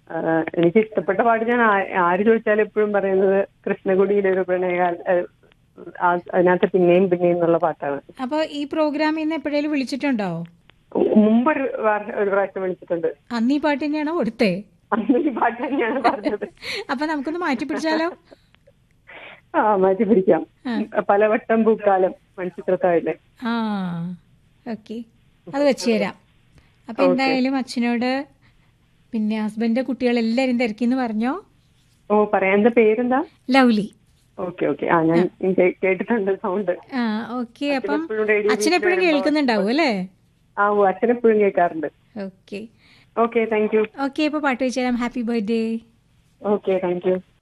ആ, എനിക്ക് ഇഷ്ടപ്പെട്ട പാട്ട് ഞാൻ ആ- ആര് ചോദിച്ചാലും എപ്പോഴും പറയുന്നത് കൃഷ്ണകുടിയിലെ ഒരു പ്രണയകാല ആ, ആ- അതിനകത്ത് പിന്നെയും പിന്നെയും എന്നുള്ള പാട്ടാണ് അപ്പോൾ ഈ പ്രോഗ്രാമിൽ നിന്ന് എപ്പോഴേലും വിളിച്ചിട്ടുണ്ടോ മുമ്പൊരു വാർ- ഒരു പ്രാവശ്യം വിളിച്ചിട്ടുണ്ട് അന്ന് ഈ പാട്ട് തന്നെയാണോ കൊടുത്തേ അന്ന് ഈ പാട്ട് തന്നെയാണ് പറഞ്ഞത് അപ്പൊ നമുക്കൊന്ന് മാറ്റി പിടിച്ചാലോ ആ മാറ്റി പിടിക്കാം പലവട്ടം പൂക്കാലം മൺചിത്രത്താഴിലെ ആ ഓക്കെ അത് വെച്ച് തരാം അപ്പൊ എന്തായാലും അച്ഛനോട് പിന്നെ ഹസ്ബൻഡിന്റെ കുട്ടികളെല്ലാരും തിരക്കിന്ന് പറഞ്ഞോ ഓ പറയാം എന്താ പേരെന്താ ലവ്ലി ഓക്കെ ഓക്കെ ആ ഞാൻ കേ- കേട്ടിട്ടുണ്ട് സൗണ്ട് ആ ഓക്കെ അപ്പം എപ്പോഴും radio അച്ഛൻ എപ്പോഴും കേൾക്കുന്നുണ്ടാവും അല്ലേ ആ ഓ അച്ഛനെപ്പോഴും കേൾക്കാറുണ്ട് okay okay thank you okay അപ്പൊ പാട്ട് വെച്ച് തരാം happy birthday okay thank U